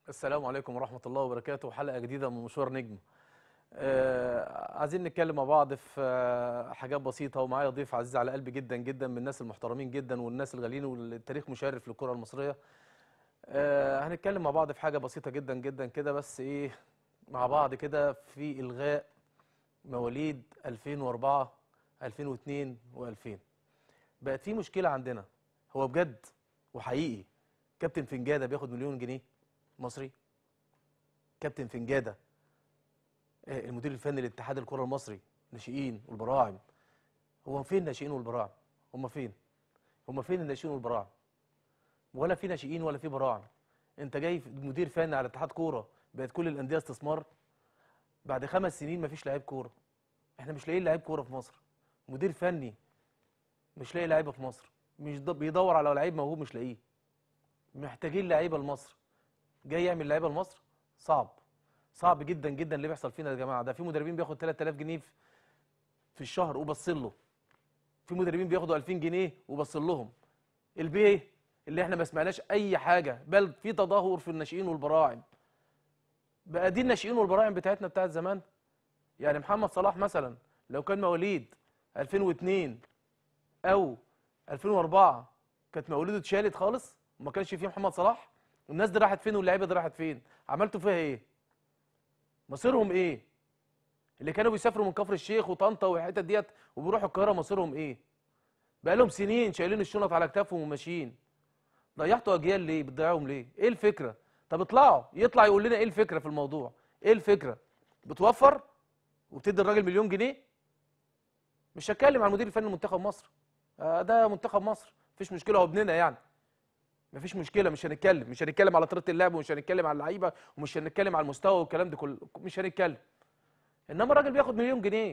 السلام عليكم ورحمة الله وبركاته حلقة جديدة من مشوار نجم آه عايزين نتكلم مع بعض في آه حاجات بسيطة ومعايا ضيف عزيز على قلبي جدا جدا من الناس المحترمين جدا والناس الغاليين والتاريخ مشرف للكرة المصرية آه هنتكلم مع بعض في حاجة بسيطة جدا جدا كده بس ايه مع بعض كده في إلغاء مواليد 2004 2002 و2000 بقت في مشكلة عندنا هو بجد وحقيقي كابتن فنجادة بياخد مليون جنيه مصري كابتن فنجادة آه، المدير الفني لاتحاد الكرة المصري ناشئين والبراعم هو فين الناشئين والبراعم هم فين هم فين الناشئين والبراعم ولا في ناشئين ولا في براعم انت جاي في- مدير فني على اتحاد كوره بقت كل الانديه استثمار بعد خمس سنين مفيش لعيب كوره احنا مش لاقيين لعيب كوره في مصر مدير فني مش لاقي لعيبه في مصر مش ض- بيدور على لعيب موهوب مش لاقيه محتاجين لعيبه لمصر جاي يعمل لعيبه لمصر صعب صعب جدا جدا اللي بيحصل فينا يا جماعه ده في مدربين بياخد 3000 جنيه في- في الشهر وبص له في مدربين بياخدوا 2000 جنيه وبص لهم البيه اللي احنا ما سمعناش اي حاجه بل في تدهور في الناشئين والبراعم بقى دي الناشئين والبراعم بتاعتنا بتاعت زمان يعني محمد صلاح مثلا لو كان مواليد 2002 او 2004 كانت مواليده اتشالت خالص وما كانش فيه محمد صلاح الناس دي راحت فين واللعيبه دي راحت فين عملتوا فيها ايه مصيرهم ايه اللي كانوا بيسافروا من كفر الشيخ وطنطا والحتت ديت وبيروحوا القاهره مصيرهم ايه بقالهم سنين شايلين الشنط على كتافهم وماشيين ضيعتوا اجيال ليه بتضيعوهم ليه ايه الفكره طب اطلعوا يطلع يقول لنا ايه الفكره في الموضوع ايه الفكره بتوفر وبتدي الراجل مليون جنيه مش هتكلم عن مدير الفني لمنتخب مصر آه ده منتخب مصر مفيش مشكله هو ابننا يعني مفيش مشكله مش هنتكلم مش هنتكلم على طريقه اللعب ومش هنتكلم على اللعيبه ومش هنتكلم على المستوى والكلام ده كله مش هنتكلم انما الراجل بياخد مليون جنيه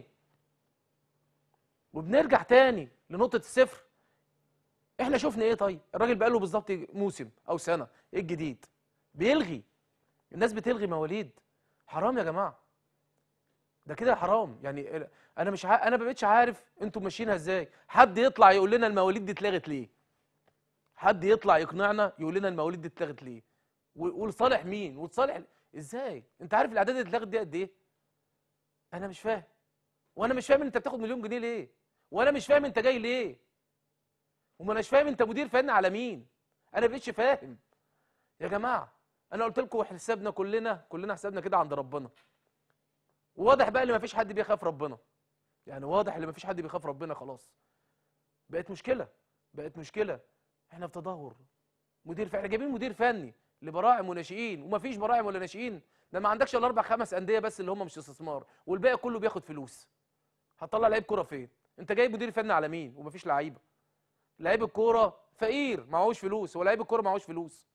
وبنرجع تاني لنقطه الصفر احنا شفنا ايه طيب الراجل بقاله بالظبط موسم او سنه ايه الجديد بيلغي الناس بتلغي مواليد حرام يا جماعه ده كده حرام يعني انا مش ع... انا ما بقتش عارف انتوا ماشيينها ازاي حد يطلع يقول لنا المواليد دي اتلغت ليه حد يطلع يقنعنا يقول لنا المواليد دي اتلغت ليه و- ولصالح مين ولصالح ازاي انت عارف الاعداد اللي اتلغت دي قد ايه انا مش فاهم وانا مش فاهم انت بتاخد مليون جنيه ليه وانا مش فاهم انت جاي ليه وما اناش فاهم انت مدير فني على مين انا بقتش فاهم يا جماعه انا قلت لكم حسابنا كلنا كلنا حسابنا كده عند ربنا وواضح بقى ان مفيش حد بيخاف ربنا يعني واضح ان مفيش حد بيخاف ربنا خلاص بقت مشكله بقت مشكله احنا في تدهور مدير فني احنا جايبين مدير فني لبراعم وناشئين ومفيش براعم ولا ناشئين ده ما عندكش الا اربع خمس انديه بس اللي هم مش استثمار والباقي كله بياخد فلوس هتطلع لعيب كوره فين انت جايب مدير فني على مين ومفيش لعيبه لعيب الكوره فقير معهوش فلوس هو لعيب الكوره معهوش فلوس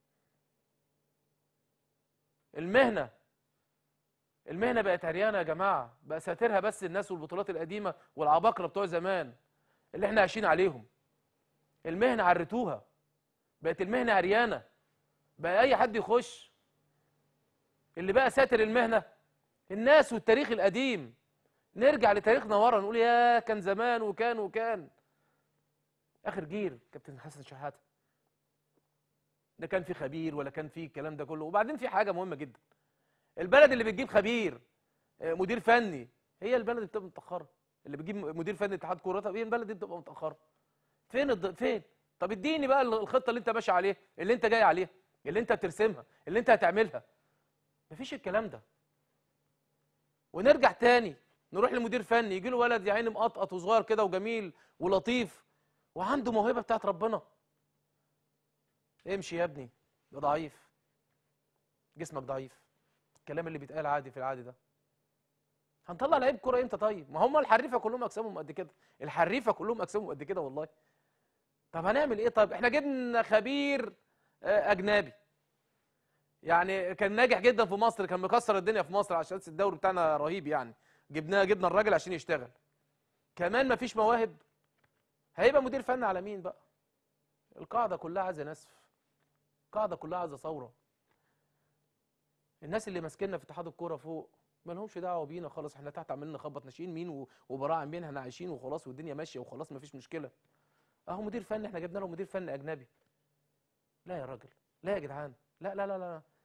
المهنه المهنه بقت عريانه يا جماعه بقى ساترها بس الناس والبطولات القديمه والعباقره بتوع زمان اللي احنا عايشين عليهم المهنه عرتوها بقت المهنه عريانه بقى اي حد يخش اللي بقى ساتر المهنه الناس والتاريخ القديم نرجع لتاريخنا ورا نقول يا كان زمان وكان وكان اخر جيل كابتن حسن شحاته ده كان في خبير ولا كان في الكلام ده كله وبعدين في حاجه مهمه جدا البلد اللي بتجيب خبير آه، مدير فني هي البلد اللي بتبقى متاخره اللي بتجيب مدير فني اتحاد كوره طب هي البلد دي بتبقى متاخره فين الض... فين طب اديني بقى الخطه اللي انت ماشي عليها اللي انت جاي عليها اللي انت بترسمها اللي انت هتعملها مفيش الكلام ده ونرجع تاني نروح لمدير فني يجي له ولد يا عيني مقطقط وصغير كده وجميل ولطيف وعنده موهبه بتاعت ربنا امشي يا ابني ده ضعيف جسمك ضعيف الكلام اللي بيتقال عادي في العادي ده هنطلع لعيب كوره امتى طيب ما هم الحريفه كلهم اجسامهم قد كده الحريفه كلهم اجسامهم قد كده والله طب هنعمل ايه طيب احنا جبنا خبير آه، اجنبي يعني كان ناجح جدا في مصر كان مكسر الدنيا في مصر عشان الدوري بتاعنا رهيب يعني جبناه جبنا الراجل عشان يشتغل كمان مفيش مواهب هيبقى مدير فني على مين بقى القاعده كلها عايزه نسف القاعده كلها عايزه ثوره الناس اللي ماسكيننا في اتحاد الكوره فوق ما لهمش دعوه بينا خالص احنا تحت عمالين نخبط ناشئين مين و- وبراعم مين احنا عايشين وخلاص والدنيا ماشيه وخلاص مفيش مشكله اهو مدير فني احنا جبنا له مدير فني اجنبي لا يا راجل لا يا جدعان لا لا لا لا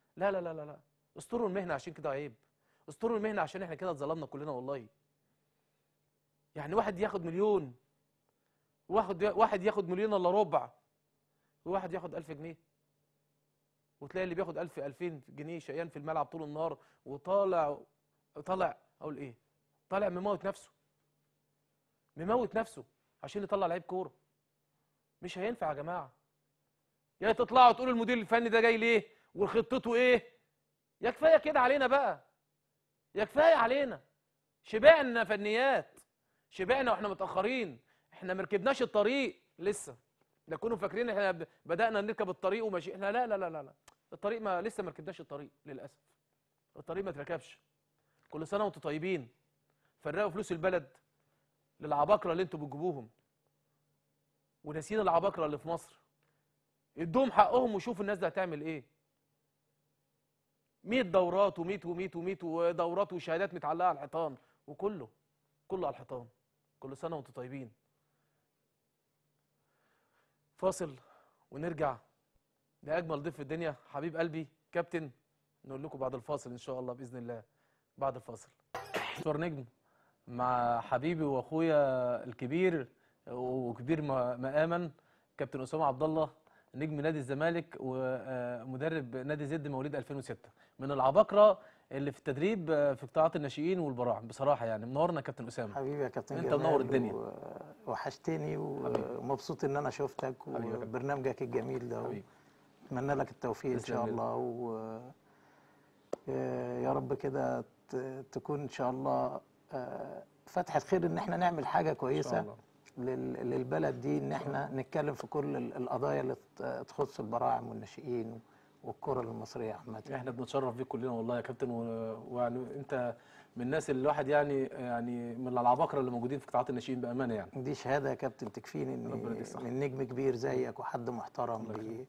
لا لا لا لا لا استروا المهنه عشان كده عيب استروا المهنه عشان احنا كده اتظلمنا كلنا والله يعني واحد ياخد مليون واحد واحد ياخد مليون الا ربع وواحد ياخد 1000 جنيه وتلاقي اللي بياخد 1000 2000 جنيه شقيان في الملعب طول النهار وطالع طالع اقول ايه طالع مموت نفسه مموت نفسه عشان يطلع لعيب كوره مش هينفع يا جماعه يا تطلعوا تقولوا المدير الفني ده جاي ليه وخطته ايه يا كفايه كده علينا بقى يا كفايه علينا شبعنا فنيات شبعنا واحنا متاخرين احنا ما ركبناش الطريق لسه لا كونوا فاكرين احنا ب- بدانا نركب الطريق وماشي احنا لا لا لا لا لا الطريق ما لسه ما ركبناش الطريق للاسف الطريق ما اتركبش كل سنه وانتم طيبين فرقوا فلوس البلد للعباقره اللي انتوا بتجيبوهم وناسيين العباقره اللي في مصر ادوهم حقهم وشوفوا الناس دي هتعمل ايه 100 دورات و100 و100 و100 ودورات وشهادات متعلقه على الحيطان وكله كله على الحيطان كل سنه وانتم طيبين فاصل ونرجع لاجمل ضيف في الدنيا حبيب قلبي كابتن نقول لكم بعد الفاصل ان شاء الله باذن الله بعد الفاصل مشوار نجم مع حبيبي واخويا الكبير وكبير ما- مقاما كابتن اسامه عبد الله نجم نادي الزمالك ومدرب نادي زد مواليد 2006 من العباقره اللي في التدريب آه، في قطاعات الناشئين والبراعم بصراحه يعني منورنا يا كابتن اسامه حبيبي يا كابتن أنت جمال منور الدنيا. و- وحشتني ومبسوط ان انا شفتك حبيبي يا كابتن. وبرنامجك الجميل ده حبيبي اتمنى لك التوفيق ان تسلم شاء لي. الله و آه، يا رب كده ت- تكون ان شاء الله آه، فتحة خير ان احنا نعمل حاجة ان شاء كويسة الله لل- للبلد دي ان احنا نتكلم في كل ال- القضايا اللي ت- تخص البراعم والناشئين والكرة المصرية عامة احنا بنتشرف بيك كلنا والله يا كابتن و- ويعني انت من الناس اللي الواحد يعني يعني من العباقره اللي موجودين في قطاعات الناشئين بامانه يعني دي شهادة يا كابتن تكفيني ربنا ان يديك الصحة. من نجم كبير زيك وحد محترم الله بي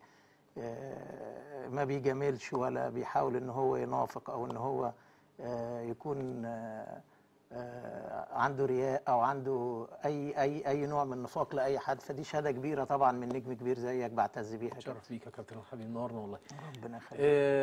آه، ما بيجاملش ولا بيحاول ان هو ينافق او ان هو آه، يكون آه، آه، عنده رياء او عنده اي اي اي نوع من النفاق لاي حد فدي شهادة كبيرة طبعا من نجم كبير زيك بعتز بيها يا كابتن. شرف بيك يا كابتن حبيبي منورنا والله ربنا يخليك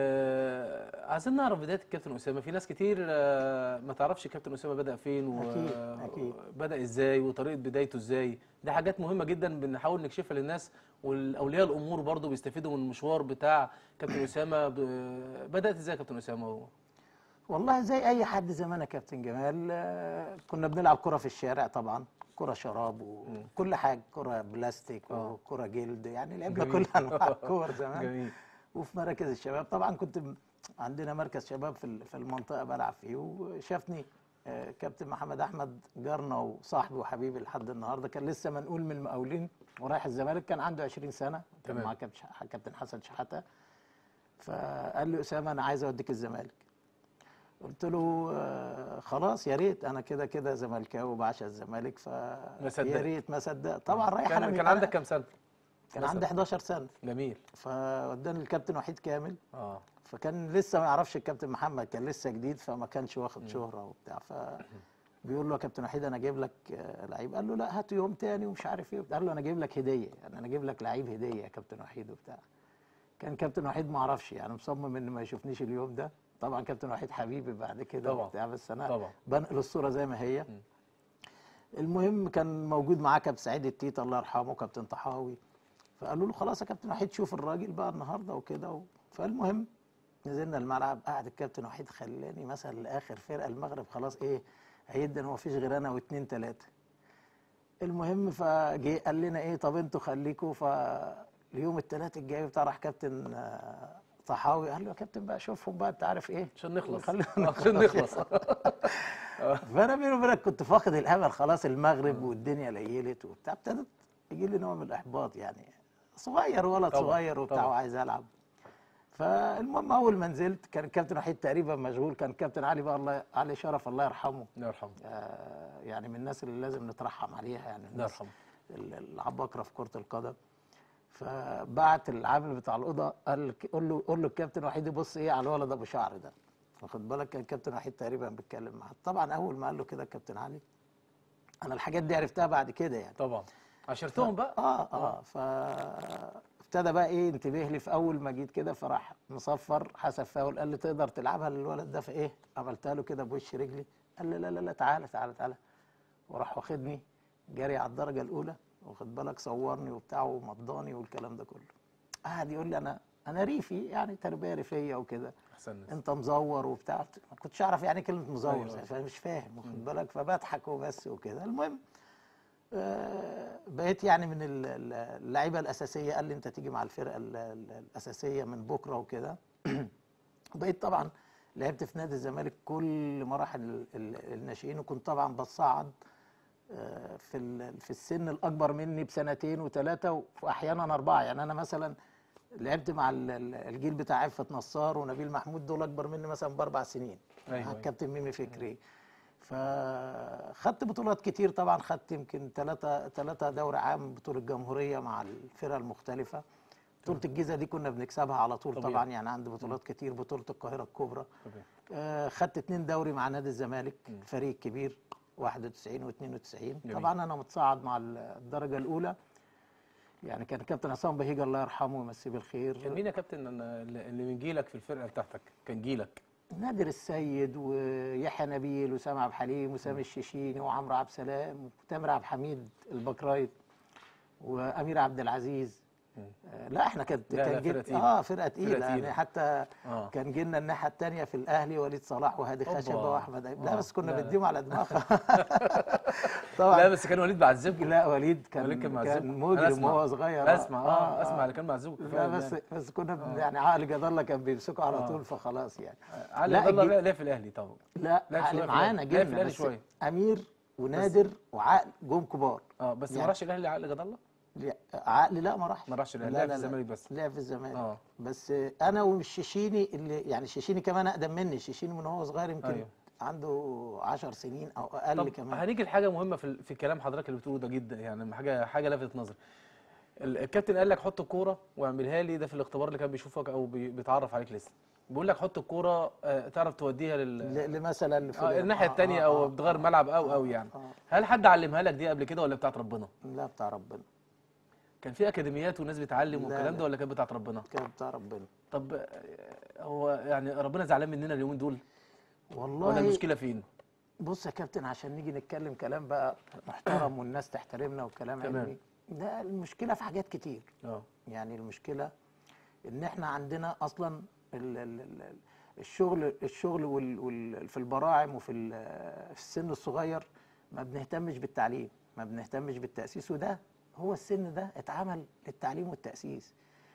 آه عايزين نعرف بدايه الكابتن اسامه في ناس كتير آه ما تعرفش الكابتن اسامه بدا فين أكيد، أكيد. بدا ازاي وطريقه بدايته ازاي دي حاجات مهمه جدا بنحاول نكشفها للناس والاولياء الامور برضو بيستفيدوا من المشوار بتاع كابتن اسامه ب... بدات ازاي يا كابتن اسامه والله زي اي حد زمان يا كابتن جمال آه، كنا بنلعب كرة في الشارع طبعا كرة شراب وكل حاجة كرة بلاستيك آه. وكرة جلد يعني لعبنا جميل. كل انواع الكور زمان جميل وفي مراكز الشباب طبعا كنت م- عندنا مركز شباب في ال- في المنطقة بلعب فيه وشافني آه، كابتن محمد احمد جارنا وصاحبي وحبيبي لحد النهارده كان لسه منقول من المقاولين ورايح الزمالك كان عنده 20 سنه كان تمام. مع كابتن ش- كابتن حسن شحاته فقال لي اسامه انا عايز اوديك الزمالك قلت له آه، خلاص يا ريت انا كده كده زملكاوي وبعشق الزمالك ف ما صدقت. يا ريت ما صدقت طبعا رايح كان, انا كان أنا- عندك كام سنه كان مثلاً؟ عندي 11 سنه جميل فوداني الكابتن وحيد كامل اه فكان لسه ما يعرفش الكابتن محمد كان لسه جديد فما كانش واخد شهره وبتاع ف بيقول له يا كابتن وحيد انا جايب لك آه، لعيب قال له لا هاته يوم تاني ومش عارف ايه قال له انا جايب لك هديه يعني انا جايب لك لعيب هديه يا كابتن وحيد وبتاع كان كابتن وحيد ما اعرفش يعني مصمم ان ما يشوفنيش اليوم ده طبعا كابتن وحيد حبيبي بعد كده طبعا. وبتاع بس انا طبعا بنقل الصوره زي ما هي المهم كان موجود معاه كابتن سعيد التيت الله يرحمه كابتن طحاوي فقالوا له خلاص يا كابتن وحيد شوف الراجل بقى النهارده وكده و... فالمهم نزلنا الملعب قعد الكابتن وحيد خلاني مثلا لاخر فرقه المغرب خلاص ايه هيدن هو مفيش غير انا واثنين ثلاثه المهم فجه قال لنا ايه طب انتوا خليكوا فاليوم الثلاث الجاي بتاع راح كابتن آه، طحاوي قال له يا كابتن بقى شوفهم بقى انت عارف ايه عشان نخلص خلينا عشان نخلص فانا بيني وبينك كنت فاقد الامل خلاص المغرب والدنيا ليلت وبتاع ابتدت يجي لي نوع من الاحباط يعني صغير ولد طبعاً، صغير وبتاع طبعاً. وعايز العب فالمهم اول ما نزلت كان الكابتن وحيد تقريبا مشغول كان الكابتن علي بقى الله علي شرف الله يرحمه الله يرحمه آه، يعني من الناس اللي لازم نترحم عليها يعني الله الناس يرحمه ال- العباقره في كره القدم فبعت العامل بتاع الاوضه قال قول له قول له الكابتن وحيد يبص ايه على الولد ابو شعر ده واخد بالك كان الكابتن وحيد تقريبا بيتكلم معاه طبعا اول ما قال له كده الكابتن علي انا الحاجات دي عرفتها بعد كده يعني طبعا عشرتهم بقى اه اه ف ابتدى بقى ايه انتبه لي في اول ما جيت كده فراح مصفر حسب فاول قال لي تقدر تلعبها للولد ده فايه عملتها له كده بوش رجلي قال لي لا لا لا تعالى تعالى تعالى وراح واخدني جري على الدرجه الاولى واخد بالك صورني وبتاع ومضاني والكلام ده كله قعد يقول لي انا انا ريفي يعني تربيه ريفيه وكده احسن ناس انت مزور وبتاع ما كنتش اعرف يعني كلمه مزور أيوة. أيوة. فمش فاهم واخد بالك فبضحك وبس وكده المهم آه، بقيت يعني من ال- ال- اللعيبه الاساسيه قال لي انت تيجي مع الفرقه ال- ال- الاساسيه من بكره وكده بقيت طبعا لعبت في نادي الزمالك كل مراحل ال- ال- الناشئين وكنت طبعا بتصعد آه، في ال- في السن الاكبر مني بسنتين وثلاثه واحيانا اربعه يعني انا مثلا لعبت مع ال- ال- الجيل بتاع عفت نصار ونبيل محمود دول اكبر مني مثلا باربع سنين أيوة، مع أيوة. الكابتن ميمي فكري فخدت بطولات كتير طبعا خدت يمكن ثلاثة ثلاثة دوري عام بطولة جمهورية مع الفرق المختلفة بطولة الجيزة دي كنا بنكسبها على طول طبيعي. طبعا يعني عندي بطولات كتير بطولة القاهرة الكبرى طبيعي. آه، خدت اتنين دوري مع نادي الزمالك الفريق الكبير 91 و92 جميل. طبعا انا متصاعد مع الدرجة الأولى يعني كان كابتن عصام بهيج الله يرحمه ويمسيه بالخير كان مين يا كابتن اللي اللي من جيلك في الفرقه بتاعتك كان جيلك نادر السيد ويحيى نبيل وسامع عبد الحليم وسامي الشيشيني وعمرو عبد السلام وتامر عبد الحميد البكرايت وامير عبد العزيز آه، لا احنا كانت لا، لا، كان جيل فرقة تقيلة. اه فرقه تقيله تقيلة. يعني حتى اه كان جيلنا الناحيه الثانيه في الاهلي وليد صلاح وهادي أوبا. خشبه واحمد عيب. لا آه، بس كنا لا، لا. بنديهم على دماغها لا طبعا بس كان وليد بعذبكم لا وليد كان وليد كان كان, معذبكم. أنا مجرم أسمع. وهو صغير اسمع اه اسمع اللي كان معذبكم لا فعلاً بس يعني. بس كنا بن- يعني عقل جد الله كان بيمسكه على آه. طول فخلاص يعني علي لا، عبد الله الجيل- لا لا في الاهلي طبعا لا لعب شوية عقل في معانا الأهلي. لعب في جيلنا الأهلي بس شوية. امير ونادر وعقل جم كبار اه بس ما يعني- راحش الاهلي عقل جد الله لا، عقل لا ما راحش ما راحش الاهلي لا، لعب في لا، لا. الزمالك بس لعب في الزمالك اه بس انا والشيشيني اللي يعني الشيشيني كمان اقدم مني الشيشيني من هو صغير يمكن أيوه. عنده 10 سنين او اقل طب كمان هنيجي لحاجه مهمه في ال- في كلام حضرتك اللي بتقوله ده جدا يعني حاجه حاجه لفتت نظري ال- الكابتن قال لك حط الكوره واعملها لي ده في الاختبار اللي كان بيشوفك او بي- بيتعرف عليك لسه بيقول لك حط الكوره آه، تعرف توديها لل ل- لمثلا آه فلان. الناحيه آه، الثانيه آه، او آه، بتغير آه، ملعب او آه، او يعني آه. هل حد علمها لك دي قبل كده ولا بتاعت ربنا لا بتاع ربنا كان في اكاديميات وناس بتعلم لا، والكلام لا. ده ولا كانت بتاعت ربنا كان بتاع ربنا طب آه، هو يعني ربنا زعلان مننا اليومين دول والله ولا المشكله فين بص يا كابتن عشان نيجي نتكلم كلام بقى محترم والناس تحترمنا وكلام تمام. علمي ده المشكله في حاجات كتير اه يعني المشكله ان احنا عندنا اصلا ال ال ال الشغل الشغل وال وال في البراعم وفي ال- في السن الصغير ما بنهتمش بالتعليم ما بنهتمش بالتاسيس وده هو السن ده اتعمل للتعليم والتاسيس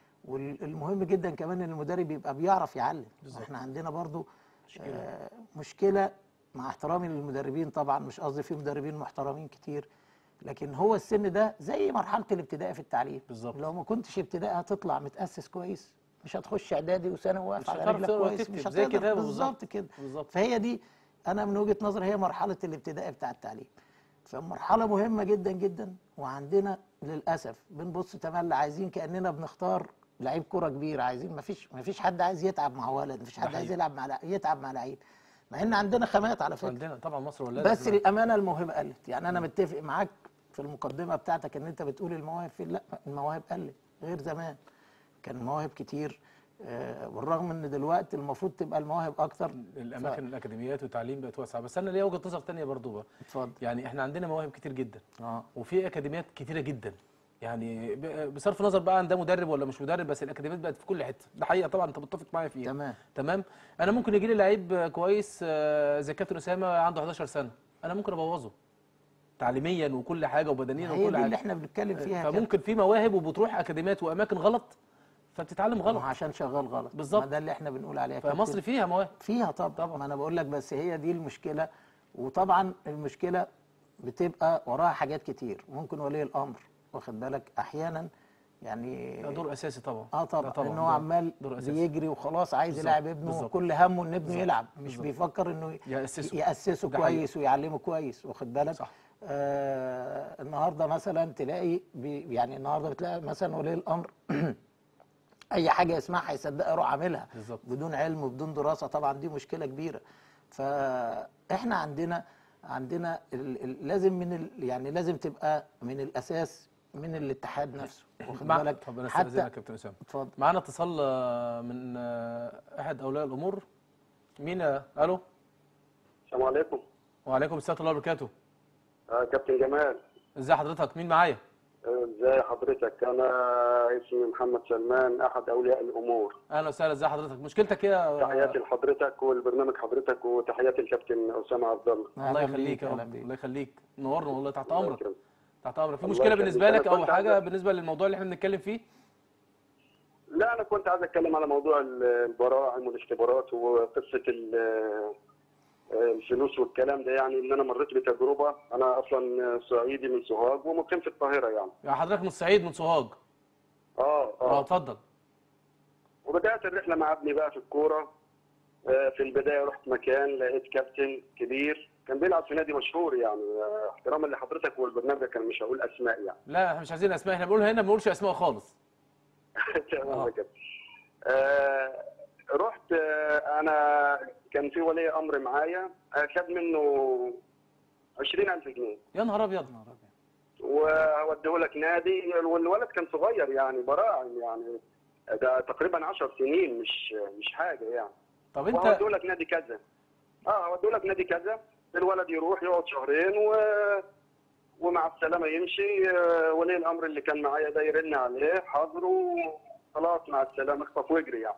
والمهم جدا كمان ان المدرب يبقى بيعرف يعلم بالظبط. احنا عندنا برضو مشكلة. آه مشكله مع احترامي للمدربين طبعا مش قصدي في مدربين محترمين كتير لكن هو السن ده زي مرحله الابتدائي في التعليم بالظبط. لو ما كنتش ابتدائي هتطلع متاسس كويس مش هتخش اعدادي وثانوي واقف مش على هتعرف رجلك تقرا كويس وتكتب مش زي هتقدر كتابة بالظبط بالظبط. كده بالظبط فهي دي انا من وجهه نظري هي مرحله الابتدائي بتاع التعليم فمرحله مهمه جدا جدا وعندنا للاسف بنبص تملي عايزين كاننا بنختار لعيب كوره كبير عايزين ما فيش ما فيش حد عايز يتعب مع ولد ما فيش حد عايز حقيقي. يلعب مع لع- يتعب مع لعيب مع ان عندنا خامات على فكره عندنا طبعا مصر ولا بس للامانه الموهبه قلت يعني انا متفق معاك في المقدمه بتاعتك ان انت بتقول المواهب في لا المواهب قلت غير زمان كان مواهب كتير آه، بالرغم ان دلوقتي المفروض تبقى المواهب اكتر الاماكن الاكاديميات والتعليم بقت واسعه بس انا ليا وجهه نظر ثانيه برضو بقى اتفضل يعني احنا عندنا مواهب كتير جدا اه وفي اكاديميات كتيره جدا يعني ب- بصرف النظر بقى عن ده مدرب ولا مش مدرب بس الاكاديميات بقت في كل حته ده حقيقه طبعا انت متفق معايا فيها تمام تمام انا ممكن يجي لي لعيب كويس آه، زي كابتن اسامه عنده 11 سنه انا ممكن ابوظه تعليميا وكل حاجه وبدنيا هي وكل دي اللي حاجه احنا بنتكلم فيها كده. فممكن في مواهب وبتروح اكاديميات واماكن غلط فبتتعلم ما هو غلط عشان شغال غلط بالظبط. ما ده اللي احنا بنقول عليه يا فمصر كابتن. فيها مواهب فيها طبعا طبعا ما انا بقول لك بس هي دي المشكله وطبعا المشكله بتبقى وراها حاجات كتير ممكن ولي الامر واخد بالك احيانا يعني ده دور اساسي طبعا اه ده طبعا ان هو دور- عمال دور اساسي بيجري وخلاص عايز بالظبط، يلعب ابنه بالظبط. كل همه ان ابنه بالظبط، يلعب مش بالظبط. بيفكر انه يأسسه. ياسسه ده كويس ويعلمه كويس واخد بالك صح. آه النهارده مثلا تلاقي بي يعني النهارده بتلاقي مثلا ولي الامر اي حاجه يسمعها يصدقها يروح عاملها بالظبط. بدون علم وبدون دراسه طبعا دي مشكله كبيره فاحنا عندنا عندنا ال ال لازم من ال يعني لازم تبقى من الاساس من الاتحاد نفسه واخد مع... بالك طب انا حتى استاذنك يا كابتن اسامه اتفضل معانا اتصال آه، من آه، احد اولياء الامور مين آه، الو السلام عليكم وعليكم السلام ورحمه الله وبركاته آه كابتن جمال ازي حضرتك مين معايا آه، ازي حضرتك انا اسمي محمد سلمان احد اولياء الامور اهلا وسهلا ازي حضرتك مشكلتك ايه يا- تحياتي لحضرتك والبرنامج حضرتك وتحياتي الكابتن اسامه عبد الله الله أهلاً يخليك بيك، يا أهلاً رب بيك. الله يخليك نورنا والله تحت الله امرك يكرمك. تحت امرك في الله مشكله يخليك. بالنسبه أنا لك او كنت حاجه عايز- بالنسبه للموضوع اللي احنا بنتكلم فيه لا انا كنت عايز اتكلم على موضوع ال- البراعم والاختبارات وقصه ال- آه، الفلوس والكلام ده يعني ان انا مريت بتجربه انا اصلا صعيدي من سوهاج ومقيم في القاهره يعني يا حضرتك من الصعيد من سوهاج اه اه اه اتفضل وبدات الرحله مع ابني بقى في الكوره آه، في البدايه رحت مكان لقيت كابتن كبير كان بيلعب في نادي مشهور يعني آه، احتراما لحضرتك والبرنامج كان مش هقول اسماء يعني لا احنا مش عايزين اسماء احنا بنقول هنا ما بنقولش اسماء خالص تمام آه. يا كابتن آه، رحت آه، انا كان في ولي امر معايا آه، خد منه 20000 جنيه يا نهار ابيض وهوديه لك نادي والولد كان صغير يعني براعم يعني ده تقريبا 10 سنين مش مش حاجه يعني طب انت وهوديه لك نادي كذا اه هوديه لك نادي كذا الولد يروح يقعد شهرين و ومع السلامه يمشي آه، ولي الامر اللي كان معايا ده يرن عليه حاضر وخلاص مع السلامه اخطف واجري يعني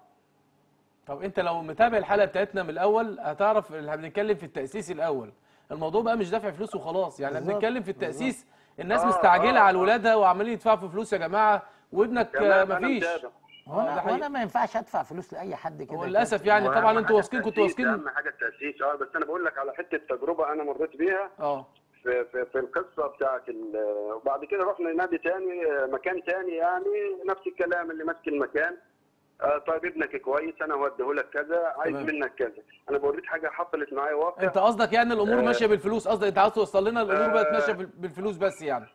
طب انت لو متابع الحلقه بتاعتنا من الاول هتعرف اللي احنا بنتكلم في التاسيس الاول الموضوع بقى مش دافع فلوس وخلاص يعني احنا بالظبط، بنتكلم في التاسيس الناس آه، مستعجله آه، على آه. ولادها وعمالين يدفعوا في فلوس يا جماعه وابنك تمام آه، انا مفيش متابع هو آه، ده انا حقيقي. وانا ما ينفعش ادفع فلوس لاي حد كده هو يا للاسف كابتن. يعني وأهم طبعا حاجة انتوا واثقين كنتوا التأسيس، واثقين اهم حاجه التاسيس اه بس انا بقول لك على حته تجربه انا مريت بيها اه في, في, في القصه بتاعت ال- وبعد كده رحنا نادي تاني آه، مكان تاني يعني نفس الكلام اللي ماسك المكان آه طيب ابنك كويس انا هوديه لك كذا عايز تمام. منك كذا انا بوريك حاجه حصلت معايا واقع انت قصدك يعني الامور آه. ماشيه بالفلوس قصدك انت عاوز توصل لنا الامور بقت آه. ماشيه بال- بالفلوس بس يعني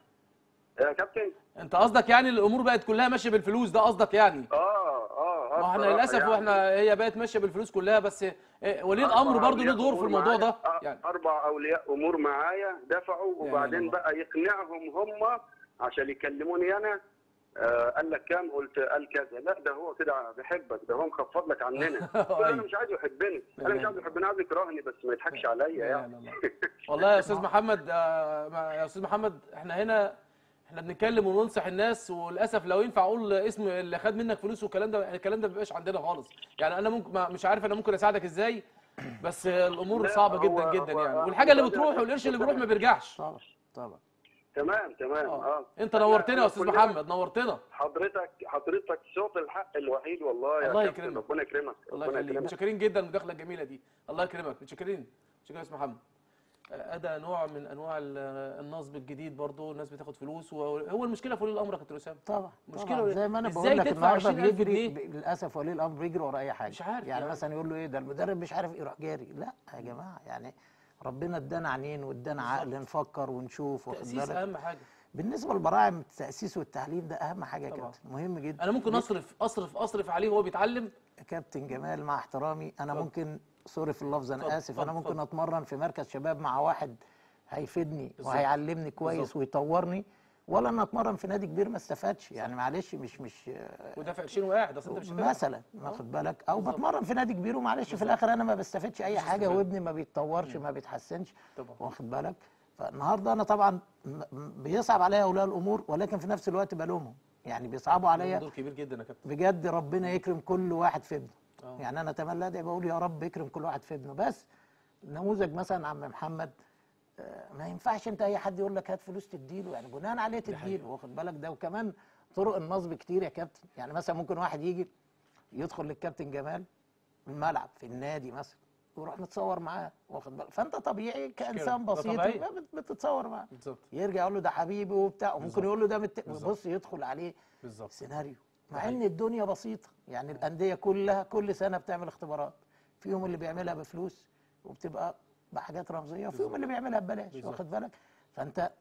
يا كابتن انت قصدك يعني الامور بقت كلها ماشيه بالفلوس ده قصدك يعني اه اه اه ما احنا بصراحة للاسف يعني. واحنا هي بقت ماشيه بالفلوس كلها بس إيه، ولي أربع الامر برضه له أولياء دور في أمور الموضوع معايا. ده آه، يعني اربع اولياء امور معايا دفعوا إله إلا وبعدين الله. بقى يقنعهم هم عشان يكلموني انا آه قال لك كام قلت قال كذا لا ده هو كده بيحبك ده هو مخفض لك عننا قلت له انا أيوة. مش عايزه يحبني لا انا إله مش عايزه يحبني عايز يكرهني بس ما يضحكش عليا لا يعني لا لا. والله يا استاذ محمد آه، ما- يا استاذ محمد احنا هنا احنا بنتكلم وننصح الناس وللاسف لو ينفع اقول اسم اللي خد منك فلوس والكلام ده الكلام ده ما بيبقاش عندنا خالص يعني انا ممكن ما- مش عارف انا ممكن اساعدك ازاي بس الامور لا، صعبه هو- جدا جدا هو- يعني هو- والحاجه اللي هو- بتروح والقرش اللي بيروح ما بيرجعش طبعا طبعا تمام تمام اه اه انت نورتنا يا إحنا استاذ كلنا- محمد نورتنا حضرتك حضرتك صوت الحق الوحيد والله يا الله كابتن. يكرمك. ربنا يكرمك الله ربنا يخليك يكرمك متشكرين جدا المداخله الجميله دي الله يكرمك متشكرين متشكرين يا استاذ محمد آه، ده نوع من انواع ال- النصب الجديد برضه الناس بتاخد فلوس وهو المشكله في ولي الامر يا كابتن اسامه طبعا مشكلة طبعا زي ما انا إزاي بقول لك تدفع النهارده 20,000 بيجري جنيه؟ ب- للاسف ولي الامر بيجري ورا اي حاجه مش عارف يعني, يعني. مثلا يقول له ايه ده المدرب مش عارف يروح جاري لا يا جماعه يعني ربنا ادانا عينين وادانا عقل نفكر ونشوف واخد تاسيس بالك اهم حاجه بالنسبه للبراعم التاسيس والتعليم ده اهم حاجه يا طبعا. كابتن مهم جدا انا ممكن اصرف اصرف اصرف عليه وهو بيتعلم كابتن جمال مع احترامي انا اتفضل. ممكن سوري في اللفظ اتفضل، انا اسف انا اتفضل، ممكن اتفضل. اتمرن في مركز شباب مع واحد هيفيدني بالظبط. وهيعلمني كويس بالظبط. ويطورني ولا انا اتمرن في نادي كبير ما استفادش يعني معلش مش مش ودافع قرشين وقاعد اصل انت مش هتلعب. مثلا واخد بالك او بالظبط. بتمرن في نادي كبير ومعلش في الاخر انا ما بستفادش اي مش حاجه هستفاد. وابني ما بيتطورش ما بيتحسنش طبعا واخد بالك فالنهارده انا طبعا م- م- بيصعب عليا اولياء الامور ولكن في نفس الوقت بلومهم يعني بيصعبوا ده عليا دور كبير جدا يا كابتن بجد ربنا يكرم كل واحد في ابنه آه. يعني انا تملي ادعي بقول يا رب يكرم كل واحد في ابنه بس نموذج مثلا عم محمد آه، ما ينفعش انت اي حد يقول لك هات فلوس تديله يعني بناء عليه تديله واخد بالك ده وكمان طرق النصب كتير يا كابتن يعني مثلا ممكن واحد يجي يدخل للكابتن جمال الملعب في النادي مثلا ويروح متصور معاه واخد بالك فانت طبيعي كانسان ده بسيط طبيعي. بت- بتتصور معاه بالظبط يرجع يقول له ده حبيبي وبتاع بالظبط. وممكن يقول له ده مت... بالظبط. بص يدخل عليه بالظبط سيناريو ده مع حقيقي. ان الدنيا بسيطه يعني الانديه كلها كل سنه بتعمل اختبارات فيهم اللي بيعملها بفلوس وبتبقى بحاجات رمزيه وفيهم اللي بيعملها ببلاش بالظبط. واخد بالك فانت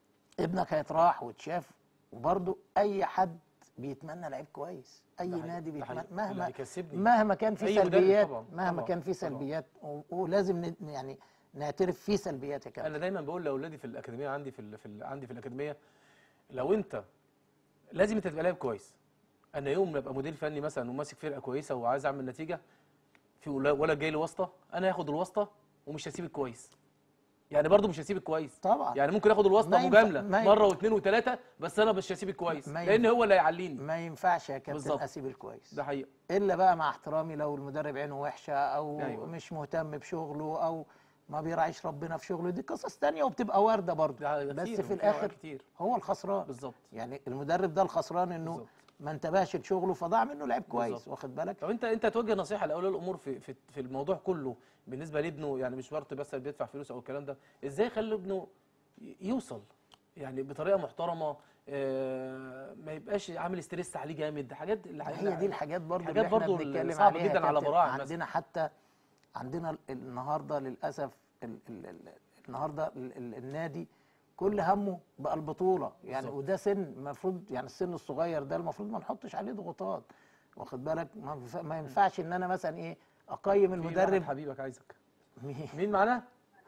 ابنك هيتراح وتشاف وبرده اي حد بيتمنى لعيب كويس اي ده حقيقي. نادي ده بيتمنى حقيقي. اللي مهما هيكسبني مهما كان في أي مدرب سلبيات طبعاً، مهما طبعاً، كان في طبعاً. سلبيات و- ولازم ن- يعني نعترف في سلبيات يا كابتن انا دايما بقول لاولادي في الاكاديميه عندي في ال... في ال... عندي في الاكاديميه لو انت لازم انت تبقى لاعب كويس انا يوم ما ابقى مدير فني مثلا وماسك فرقه كويسه وعايز اعمل نتيجه في ولا ولا جاي لي واسطه انا هاخد الواسطه ومش هسيب الكويس يعني برضو مش هسيب الكويس طبعا يعني ممكن اخد الواسطه ما ينفع- مجامله ما ي- مره واثنين وثلاثه بس انا مش هسيب الكويس ما ي- لان هو اللي هيعليني ما ينفعش يا كابتن بالظبط. اسيب الكويس ده حقيقه الا بقى مع احترامي لو المدرب عينه وحشه او أيوة. مش مهتم بشغله او ما بيراعيش ربنا في شغله دي قصص تانية وبتبقى وارده برضه ده بس كتير، في بنتكلم على الاخر كتير هو الخسران بالظبط يعني المدرب ده الخسران انه بالظبط. ما انتبهش لشغله فضاع منه لعيب كويس بالظبط. واخد بالك طب انت انت توجه نصيحه لاولياء الامور في في في الموضوع كله بالنسبه لابنه يعني مش شرط بس بيدفع فلوس او الكلام ده ازاي يخلي ابنه ي- يوصل يعني بطريقه محترمه آه، ما يبقاش عامل ستريس عليه جامد حاجات اللي هي دي الحاجات برضه حاجات اللي احنا برضه بنتكلم صعبة عليها جدا يا على كابتن. براعم مثلا. عندنا حتى عندنا ال- النهارده للاسف ال ال ال النهارده ال ال النادي كل همه بقى البطوله يعني بالظبط. وده سن المفروض يعني السن الصغير ده المفروض ما نحطش عليه ضغوطات واخد بالك ما ينف- ما ينفعش ان انا مثلا ايه اقيم المدرب المدرب حبيبك عايزك مين؟ مين معانا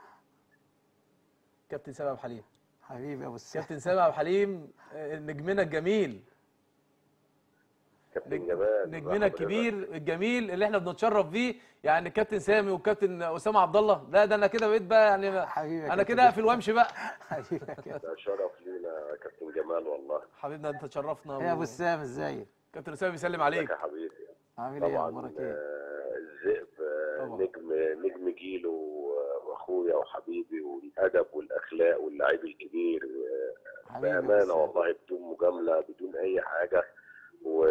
كابتن سامي ابو حليم حبيبي يا ابو السيد كابتن سامي ابو حليم آه، نجمنا الجميل كابتن نج- جمال نجمنا الكبير الجميل اللي احنا بنتشرف بيه يعني كابتن سامي وكابتن اسامه عبد الله لا ده انا كده بقيت بقى يعني حبيبي يا انا كابتن كده اقفل وامشي بقى حبيبي يا كابتن. ده شرف لينا كابتن جمال والله حبيبنا انت تشرفنا يا و- ابو السام ازيك كابتن اسامه بيسلم ازيك عليك يا حبيبي عامل ايه طبعا اخبارك ايه آه، الذئب آه، طبعا. نجم نجم جيله و- واخويا وحبيبي والادب والاخلاق واللعيب الكبير آه، حبيبي يا أبو بامانه السام. والله بدون مجامله بدون اي حاجه و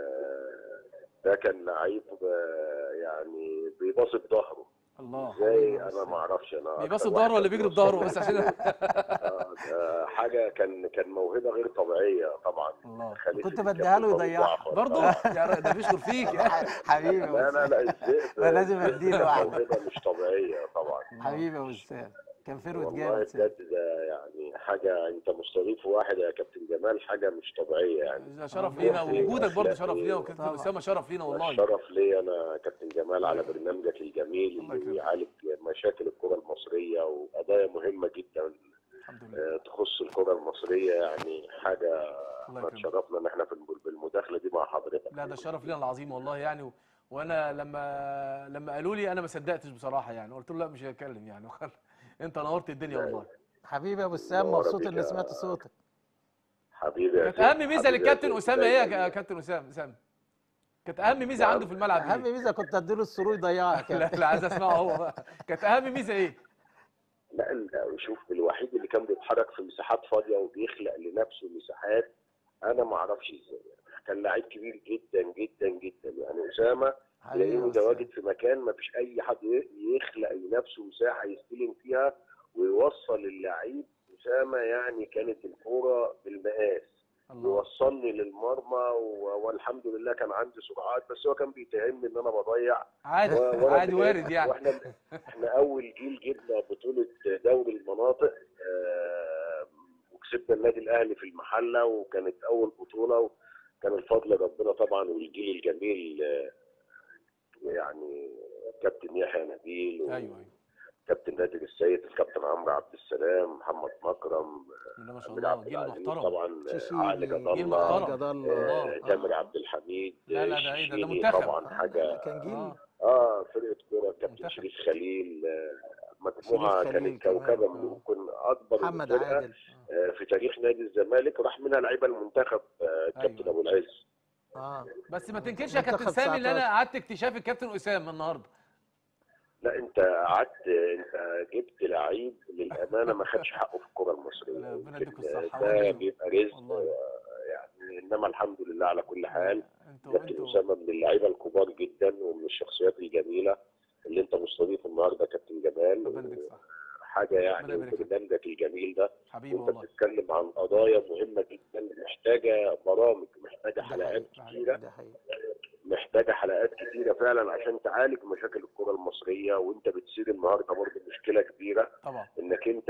ده كان لعيب آه، يعني بيباصي بظهره الله ازاي انا ما اعرفش انا بيباص أكتر بظهره واحد ولا بيجري بيوصل بظهره بس عشان آه، ده حاجه كان كان موهبه غير طبيعيه طبعا الله خليفه كنت الكابتن بديها له فاروق يضيعها. جعفر. برضه آه. يا ده بيشكر فيك حبيبي يا ابو لا لا السام لا الذئب ما لازم الذئب أديله كان واحدة. موهبه مش طبيعيه طبعا حبيبي يا ابو السام كان فروت والله جامد سام. بجد ده يعني حاجه انت مستضيف واحد يا كابتن جمال حاجه مش طبيعيه يعني ده شرف لينا ووجودك برضه شرف لينا وكابتن طبعا. اسامه شرف لينا والله الشرف ليا انا كابتن جمال على برنامجك الجميل الله اللي يكرمك. بيعالج مشاكل الكره المصريه وقضايا مهمه جدا الحمد لله آه، تخص الكره المصريه يعني حاجه الله ما يكرمك تشرفنا ان احنا في الم- بالمداخله دي مع حضرتك لا ده شرف لينا العظيم والله يعني و... وانا لما لما قالوا لي انا ما صدقتش بصراحه يعني قلت له لا مش هتكلم يعني انت نورت الدنيا والله حبيبي يا ابو السام نورك مبسوط بيك اني يا- سمعت صوتك حبيبي يا كانت سيد. اهم ميزه حبيبي يا للكابتن سيد. اسامه ايه يا دايماً. كابتن اسامه اسامه كانت اهم ميزه عنده في الملعب اهم ايه ميزه كنت اديله السرور يضيعها لا كده لا عايز اسمعه هو بقى كانت اهم ميزه ايه لا ال- شوف الوحيد اللي كان بيتحرك في مساحات فاضيه وبيخلق لنفسه مساحات انا ما اعرفش ازاي كان لعيب كبير جدا جدا جدا يعني اسامه حبيبي يا تلاقيه أبو متواجد السام. في مكان ما فيش اي حد ي- يخلق لنفسه مساحه يستلم فيها ويوصل اللعيب اسامه يعني كانت الكوره بالمقاس الله يوصلني للمرمى و- والحمد لله كان عندي سرعات بس هو كان بيتهمني ان انا بضيع عادي و- وأنا عادي في وارد الآخر- يعني واحنا احنا اول جيل جبنا بطوله دوري المناطق آه، وكسبنا النادي الاهلي في المحله وكانت اول بطوله وكان الفضل ربنا طبعا والجيل الجميل آه، يعني كابتن يحيى نبيل ايوه ايوه وكابتن نادر السيد الكابتن عمرو عبد السلام محمد مكرم بسم الله ما شاء أمير الله عبد جيل العزيز محترم طبعا شيشيني، علي جيل جد جيل الله محترم. جد آه، الله تامر عبد الحميد لا، لا، ده إيه ده؟ ده شيشيني منتخب. طبعا حاجه كان جيل آه. اه فرقه كوره كابتن منتخب. شريف خليل آه، مجموعه شريف خليل كانت كمان. كوكبه آه. ممكن اكبر محمد فرقه عادل آه، في تاريخ نادي الزمالك راح منها لعيبه المنتخب آه، كابتن أيوة. ابو العز اه بس ما تنكرش يا كابتن منتخب سامي اللي انا 19. قعدت اكتشاف الكابتن اسامه النهارده لا انت قعدت انت جبت لعيب للامانه ما خدش حقه في الكره المصريه لا، ربنا يمكن يديكوا الصحة ده والله. بيبقى رزق والله. آه، يعني انما الحمد لله على كل حال انتوا كابتن انتوا اسامه من اللعيبه الكبار جدا ومن الشخصيات الجميله اللي انت مستضيف النهارده كابتن جمال ربنا يديك الصحة حاجه يعني ربنا يبارك فيك. برنامجك الجميل ده حبيبي وانت والله بتتكلم عن قضايا مهمه جدا محتاجه برامج محتاجه ده حلقات حقيقي. كتيره ده حقيقي محتاجه حلقات كتيره فعلا عشان تعالج مشاكل الكره المصريه وانت بتصير النهارده برضه مشكله كبيره طبعا انك انت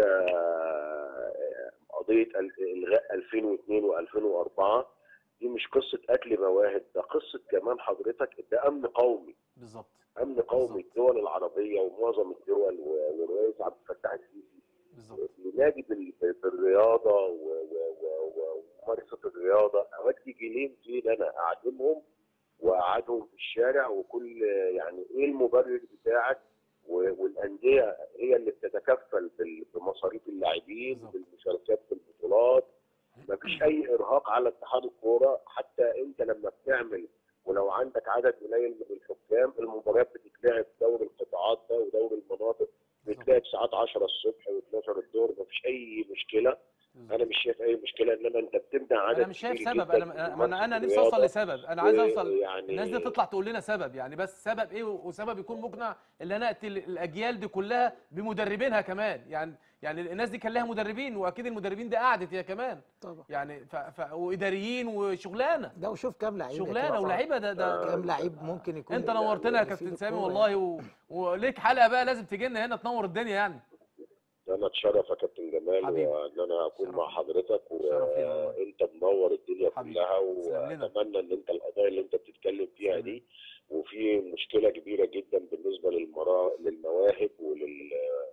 آه، قضيه ال- الغاء 2002 و2004 دي مش قصه اكل مواهب ده قصه كمان حضرتك ده امن قومي بالظبط امن قومي بالظبط. الدول العربيه ومعظم الدول و- والرئيس عبد الفتاح السيسي بالظبط ينادي بال- بالرياضه و- و- و- و- ممارسه الرياضه اودي جيلين فين انا اعدمهم واقعدهم في الشارع وكل يعني ايه المبرر بتاعك و- والانديه هي اللي بتتكفل بال- بمصاريف اللاعبين بالظبط. بالمشاركات في البطولات مفيش اي ارهاق على اتحاد الكوره حتى انت لما بتعمل ولو عندك عدد قليل من الحكام المباريات بتتلعب دوري القطاعات ده ودوري المناطق بتتلعب ساعات 10 الصبح و12 الظهر مفيش اي مشكله انا مش شايف اي مشكله انما انت بتمنع عدد انا مش شايف كبير سبب جداً انا من انا انا, أنا ممارسة نفسي اوصل الرياضة. لسبب انا عايز اوصل ويعني- الناس دي تطلع تقول لنا سبب يعني بس سبب ايه وسبب يكون مقنع اللي انا اقتل الاجيال دي كلها بمدربينها كمان يعني يعني الناس دي كان لها مدربين واكيد المدربين دي قعدت هي كمان طبعا يعني ف... ف... واداريين وشغلانه ده وشوف كام لعيبه شغلانه كده. ولاعيبه ده ده كام لعيب ممكن يكون انت نورتنا يا يفيد كابتن سامي الكورة والله و... وليك حلقه بقى لازم تيجي لنا هنا تنور الدنيا يعني انا اتشرف يا كابتن جمال حبيبي. وان انا اكون شرف. مع حضرتك شرف لينا والله. وانت منور الدنيا حبيبي. كلها تسلم لنا. واتمنى ان انت القضايا اللي انت بتتكلم فيها تسلم. دي وفي مشكله كبيره جدا بالنسبه للمرا... للمواهب ولل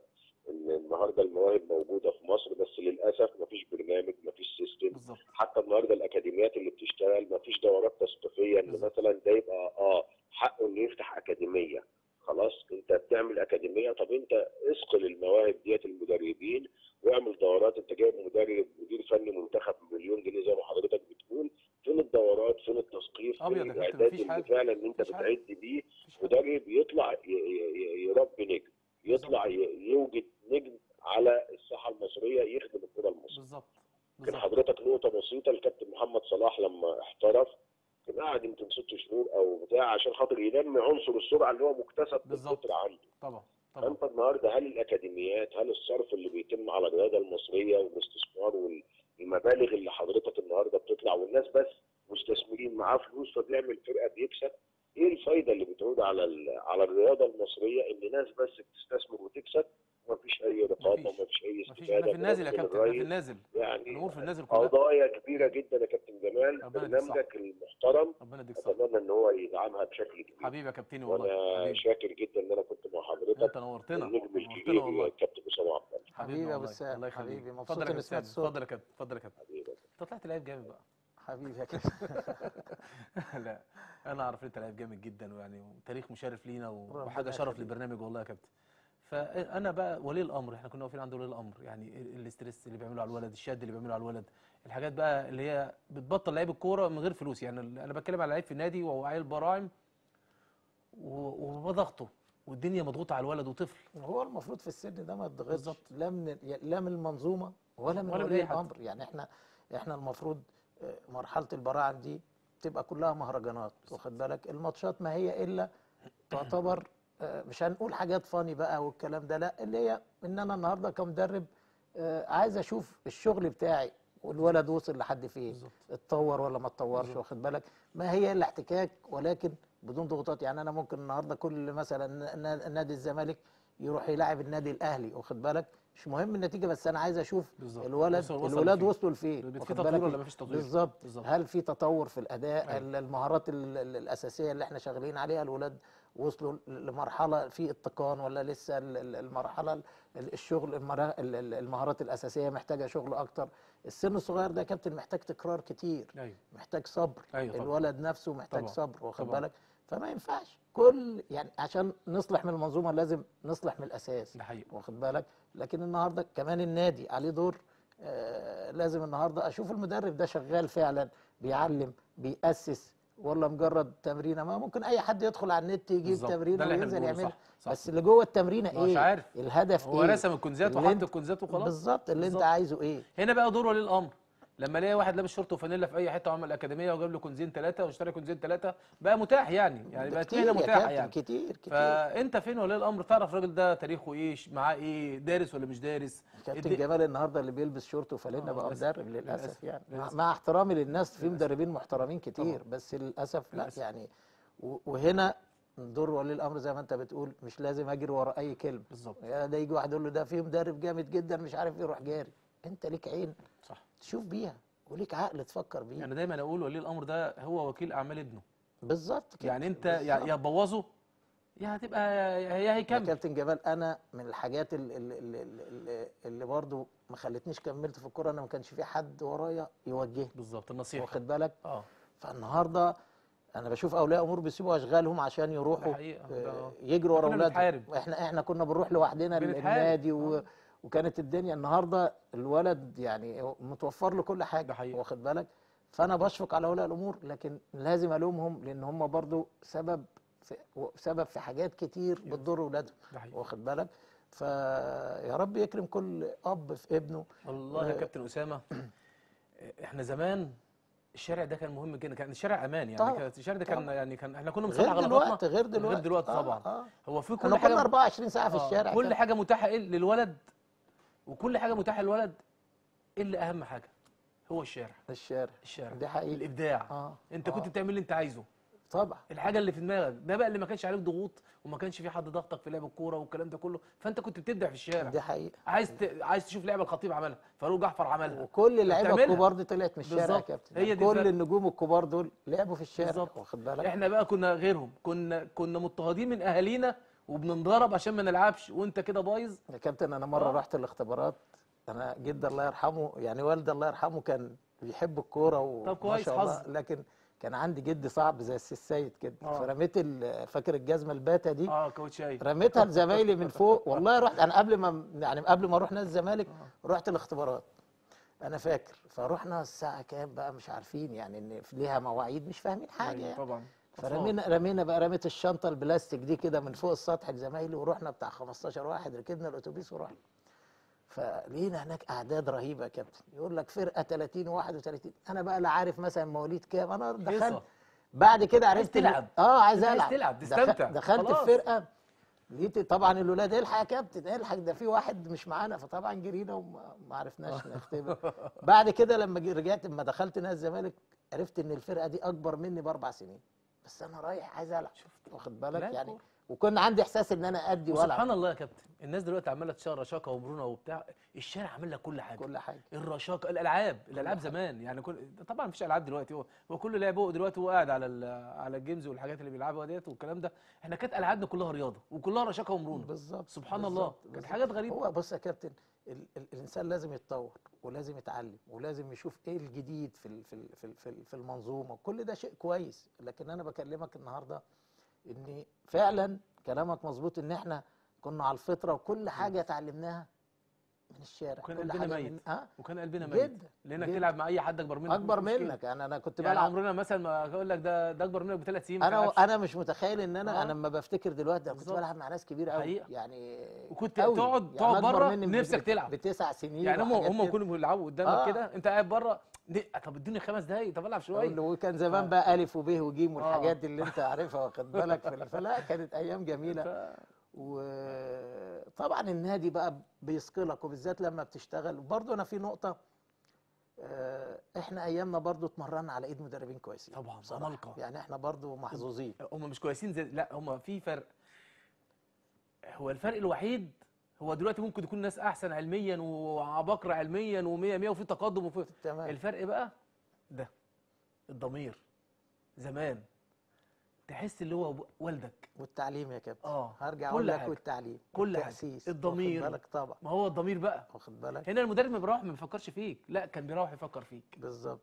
ان النهارده المواهب موجوده في مصر بس للاسف مفيش برنامج مفيش سيستم بالظبط حتى النهارده الاكاديميات اللي بتشتغل مفيش دورات تثقيفيه ان بالظبط. مثلا ده يبقى اه حقه انه يفتح اكاديميه خلاص انت بتعمل اكاديميه طب انت اسقل المواهب ديت المدربين واعمل دورات انت جايب مدرب مدير فني منتخب بمليون جنيه زي ما حضرتك بتقول فين الدورات فين التثقيف أبيض فين يا كابتن، الاعداد مفيش اللي حاجة. فعلا انت مفيش حاجة. بتعد بيه مفيش حاجة. مدرب يطلع ي- ي- يربي نجم يطلع ي- يوجد نجم على الساحه المصريه يخدم الكره المصريه بالظبط كان بالظبط حضرتك نقطة بسيطة الكابتن محمد صلاح لما احترف كان قاعد يمكن ست شهور أو بتاع عشان خاطر ينمي عنصر السرعة اللي هو مكتسب بالظبط. بالفطرة عنده طبعا طبعا فأنت النهاردة هل الأكاديميات هل الصرف اللي بيتم على الرياضة المصرية والاستثمار والمبالغ اللي حضرتك النهاردة بتطلع والناس بس مستثمرين معاه فلوس فبيعمل فرقة بيكسب ايه الفايدة اللي بتعود على ال- على الرياضة المصرية ان ناس بس بتستثمر وتكسب ومفيش اي رقابة مفيش. ومفيش اي مفيش استفادة احنا في النازل يا من كابتن احنا في الرئيس. النازل يعني الامور في النازل كلها قضايا كبيره جدا يا كابتن جمال ربنا يديك برنامجك المحترم ربنا يديك الصحه اتمنى ان هو يدعمها بشكل كبير حبيبي يا كابتني والله وانا حبيبي شاكر جدا ان انا كنت مع حضرتك انت نورتنا النجم نورتنا الكبير والله الكابتن اسامه عبد الله حبيبي يا والله. أبو السام، الله يخليك. حبيبي، مبسوط اتفضل يا إني كابتن سمعت سامي. صوتك. اتفضل يا كابتن اتفضل يا كابتن حبيبي انت طلعت لعيب جامد بقى حبيبي يا كابتن لا انا اعرف ان انت لعيب جامد جدا ويعني تاريخ مشرف لينا و- ربنا وحاجه شرف يخليك. للبرنامج والله يا كابتن فانا بقى ولي الامر احنا كنا واقفين عند ولي الامر يعني ال- الاسترس اللي بيعمله على الولد الشد اللي بيعمله على الولد الحاجات بقى اللي هي بتبطل لعيب الكوره من غير فلوس يعني ال- انا بتكلم على لعيب في النادي وهو عيل براعم و- وبضغطه والدنيا مضغوطه على الولد وطفل هو المفروض في السن ده ما يتضغطش بالظبط. لا من لا من المنظومه ولا من ولا من ولي أي حد. الامر يعني احنا احنا المفروض آه، مرحله البراعم دي تبقى كلها مهرجانات واخد بالك الماتشات ما هي الا تعتبر آه، مش هنقول حاجات فاني بقى والكلام ده لا اللي هي ان انا النهارده كمدرب آه، عايز اشوف الشغل بتاعي والولد وصل لحد فين بالظبط. اتطور ولا ما اتطورش بالظبط. واخد بالك ما هي الا احتكاك ولكن بدون ضغوطات يعني انا ممكن النهارده كل مثلا نا- نادي الزمالك يروح يلاعب النادي الاهلي واخد بالك مش مهم النتيجه بس انا عايز اشوف بالظبط. الولد وصل- وصل الولاد لفين. وصلوا لفين في واخد تطوير بالك؟ ولا مفيش تطوير؟ بالظبط بالظبط. هل في تطور في الاداء أيوة. ال- المهارات ال- ال- الاساسيه اللي احنا شغالين عليها الولاد وصلوا لمرحله في اتقان ولا لسه ال- ال- المرحله ال- الشغل المرا- ال- ال- المهارات الاساسيه محتاجه شغل اكتر السن الصغير ده يا كابتن محتاج تكرار كتير ايوه محتاج صبر أيوة طبعا. الولد نفسه محتاج طبعا. صبر واخد طبعا. بالك فما ينفعش كل يعني عشان نصلح من المنظومه لازم نصلح من الاساس ده حقيقي واخد بالك لكن النهارده كمان النادي عليه دور آه لازم النهارده اشوف المدرب ده شغال فعلا بيعلم بيأسس ولا مجرد تمرينه ما ممكن اي حد يدخل على النت يجيب بالظبط. ده تمرينه اللي احنا وينزل بنقوله، يعملها صح، صح. بس اللي جوه التمرينه ما هوش ايه عارف. الهدف هو ايه رسم الكنزات اللي وحط انت- الكنزات وخلاص بالظبط اللي انت بالظبط. عايزه ايه هنا بقى دور ولي الامر لما الاقي واحد لابس شورت وفانيلا في اي حته وعمل اكاديميه وجاب له كنزين ثلاثه واشترى كنزين ثلاثه بقى متاح يعني يعني بقت كتير مهنه يا متاحه كابتن، يعني كتير كتير فانت فين ولي الامر تعرف الراجل ده تاريخه ايه ش- معاه ايه دارس ولا مش دارس كابتن الد- جمال النهارده اللي بيلبس شورت وفانلة آه، بقى للأسف، مدرب للاسف للأسف، يعني مع, للأسف. مع احترامي للناس في للأسف. مدربين محترمين كتير طبعا. بس للاسف لا للأسف. يعني و- وهنا دور ولي الامر زي ما انت بتقول مش لازم اجري ورا اي كلمه بالظبط يا ده يجي واحد يقول له ده في مدرب جامد جدا مش عارف ايه يروح جاري انت ليك عين صح تشوف بيها وليك عقل تفكر بيه يعني دايما اقول ولي الامر ده هو وكيل اعمال ابنه بالظبط كده يعني انت يا بالظبط. يا تبوظه يا هتبقى يا يا يا هيكمل كابتن جمال انا من الحاجات اللي, اللي, اللي, اللي برضو ما خلتنيش كملت في الكوره انا ما كانش في حد ورايا يوجهني بالظبط النصيحه واخد بالك اه فالنهارده انا بشوف اولياء امور بيسيبوا اشغالهم عشان ده يروحوا حقيقة. آه، ده- يجروا ورا كنا اولادهم بنتحارب. احنا احنا كنا بنروح لوحدنا ال- بنتحارب. النادي و... آه. وكانت الدنيا النهارده الولد يعني متوفر له كل حاجه ده حقيقة. واخد بالك فانا بشفق على اولياء الامور لكن لازم الومهم لان هم برضو سبب في سبب في حاجات كتير بتضر اولادهم ده حقيقة. واخد بالك فيا رب يكرم كل اب في ابنه والله يا آه. كابتن اسامه احنا زمان الشارع ده كان مهم جدا كان الشارع امان يعني طبعا. كان الشارع ده كان طبعا. يعني كان احنا كنا بنصلح غير غلطاتنا دلوقتي غير دلوقتي غير دلوقتي آه، طبعا آه. هو في احنا كل حاجه كنا 24 ساعه في آه، الشارع كل كده. حاجه متاحه إيه للولد وكل حاجه متاحه للولد الا اهم حاجه هو الشارع الشارع الشارع دي حقيقة. الابداع اه انت آه. كنت بتعمل اللي انت عايزه طبعا الحاجه اللي في دماغك ده بقى اللي ما كانش عليك ضغوط وما كانش في حد ضغطك في لعب الكوره والكلام ده كله فانت كنت بتبدع في الشارع دي حقيقة عايز ت... عايز تشوف لعبه الخطيب عملها فاروق جعفر عملها وكل اللعيبه بتعملها. الكبار دي طلعت من الشارع يا بالظبط. كابتن هي يعني دي كل الفرق. النجوم الكبار دول لعبوا في الشارع بالظبط. واخد بالك احنا بقى كنا غيرهم كنا كنا مضطهدين من اهالينا وبننضرب عشان ما نلعبش وانت كده بايظ يا كابتن انا مره آه. رحت الاختبارات انا جدي الله يرحمه يعني والدي الله يرحمه كان بيحب الكوره وما طب كويس، شاء الله حظ. لكن كان عندي جدي صعب زي السي السيد كده آه. فرميت ال- فاكر الجزمه الباتا دي اه كوتشاي رميتها لزمايلي من فوق والله رحت انا قبل ما يعني قبل ما اروح نادي الزمالك رحت الاختبارات انا فاكر فروحنا الساعه كام بقى مش عارفين يعني ان في ليها مواعيد مش فاهمين حاجه أيوة يعني. طبعا فرمينا رمينا بقى رميت الشنطه البلاستيك دي كده من فوق السطح لزمايلي ورحنا بتاع 15 واحد ركبنا الاتوبيس ورحنا فلقينا هناك اعداد رهيبه يا كابتن يقول لك فرقه 30 و31 انا بقى لا عارف مثلا مواليد كام انا دخلت هيصة. بعد كده عايز عرفت إن- تلعب. اه عايز أنت عايز العب تلعب، دخ- تستمتع. دخلت خلاص. الفرقه لقيت طبعا الولاد الحق يا كابتن الحق ده في واحد مش معانا فطبعا جرينا وما ما عرفناش نختبر بعد كده لما جي- رجعت لما دخلت نادي الزمالك عرفت ان الفرقه دي اكبر مني باربع سنين بس انا رايح عايز العب واخد بالك لا، يعني كورة. وكنا عندي احساس ان انا ادي وسبحان والعب الله يا كابتن الناس دلوقتي عماله تشتغل رشاقه ومرونه وبتاع الشارع عامل لك كل حاجه كل حاجه الرشاقه الالعاب الالعاب زمان يعني كل طبعا مفيش العاب دلوقتي هو هو كل لعبه دلوقتي هو قاعد على ال- على الجيمز والحاجات اللي بيلعبها ديت والكلام ده احنا كانت العابنا كلها رياضه وكلها رشاقه ومرونه بالظبط سبحان الله بالظبط، كانت بالظبط. حاجات غريبه هو بص يا كابتن ال ال الانسان لازم يتطور ولازم يتعلم ولازم يشوف ايه الجديد في ال في ال في ال في, ال في المنظومه كل ده شيء كويس لكن انا بكلمك النهارده ان فعلا كلامك مظبوط ان احنا كنا على الفطره وكل حاجه اتعلمناها من الشارع وكان كل قلبنا حاجه ميت. من ها وكان قلبنا ميت جدا لانك جدا. تلعب مع اي حد اكبر منك اكبر مفيش مشكلة. منك يعني انا كنت يعني بلعب عمرنا مثلا ما اقول لك ده ده اكبر منك بثلاث سنين ما انا تلعبش. انا مش متخيل ان انا آه. انا لما بفتكر دلوقتي أنا كنت بالظبط. بلعب مع ناس كبيره قوي حقيقة. يعني وكنت أوي. تقعد- يعني تقعد أكبر بره مني نفسك بت- تلعب. بتسع سنين يعني هم وحاجات هم كده. يكونوا بيلعبوا قدامك آه. كده انت قاعد بره دي- طب ادوني خمس دقايق طب العب شويه وكان زمان بقى الف وب وجيم والحاجات آه. دي اللي انت عارفها واخد بالك في- فلا كانت ايام جميله ف- وطبعا النادي بقى بيثقلك وبالذات لما بتشتغل وبرضه انا في نقطه آه، احنا ايامنا برضه اتمرنا على ايد مدربين كويسين طبعا بصراحة. عمالقه يعني احنا برضه محظوظين هم مش كويسين زي لا هم في فرق هو الفرق الوحيد هو دلوقتي ممكن يكون ناس احسن علميا وعباقرة علميا و100 100 وفي تقدم وفي تمام الفرق بقى ده الضمير زمان تحس اللي هو والدك والتعليم يا كابتن اه هرجع كل اقول لك حاجة. والتعليم كل حاجة. والتأسيس. الضمير. واخد بالك طبعا ما هو الضمير بقى واخد بالك هنا المدرب ما بيروح ما بيفكرش فيك لا كان بيروح يفكر فيك بالظبط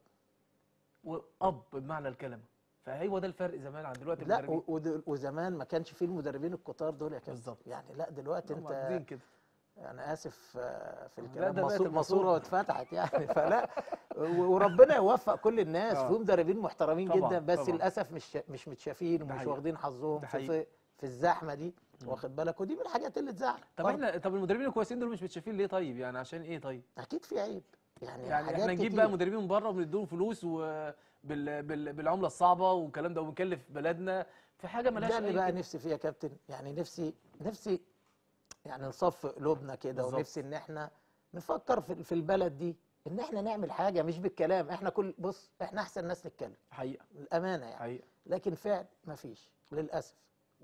واب بمعنى الكلمه فهو ده الفرق زمان عن دلوقتي لا المدربين. و- ود- وزمان ما كانش فيه المدربين الكتار دول يا كابتن بالظبط. يعني لا دلوقتي هم انت واخدين كده انا اسف آه، في لا، الكلام ده بقت ماسو- الماسورة. ماسوره واتفتحت يعني فلا و- وربنا يوفق كل الناس آه. في مدربين محترمين طبعاً، جدا بس طبعاً. للاسف مش مش متشافين ده ومش حقيقي. واخدين حظهم ده في, حقيقي. في في الزحمه دي واخد بالك ودي من الحاجات اللي تزعل طب برضه. احنا طب المدربين الكويسين دول مش متشافين ليه طيب يعني عشان ايه طيب اكيد في عيب يعني, يعني حاجات احنا نجيب كتير. بقى مدربين من بره ونديهم فلوس وبال بال بالعمله الصعبه والكلام ده ونكلف بلدنا في حاجه ملهاش ده اللي اي بقى كده. نفسي فيه يا كابتن يعني نفسي نفسي يعني نصف قلوبنا كده بالظبط. ونفسي ان احنا نفكر في في البلد دي ان احنا نعمل حاجه مش بالكلام احنا كل بص احنا احسن ناس نتكلم حقيقه الامانه يعني حقيقه لكن فعل مفيش للاسف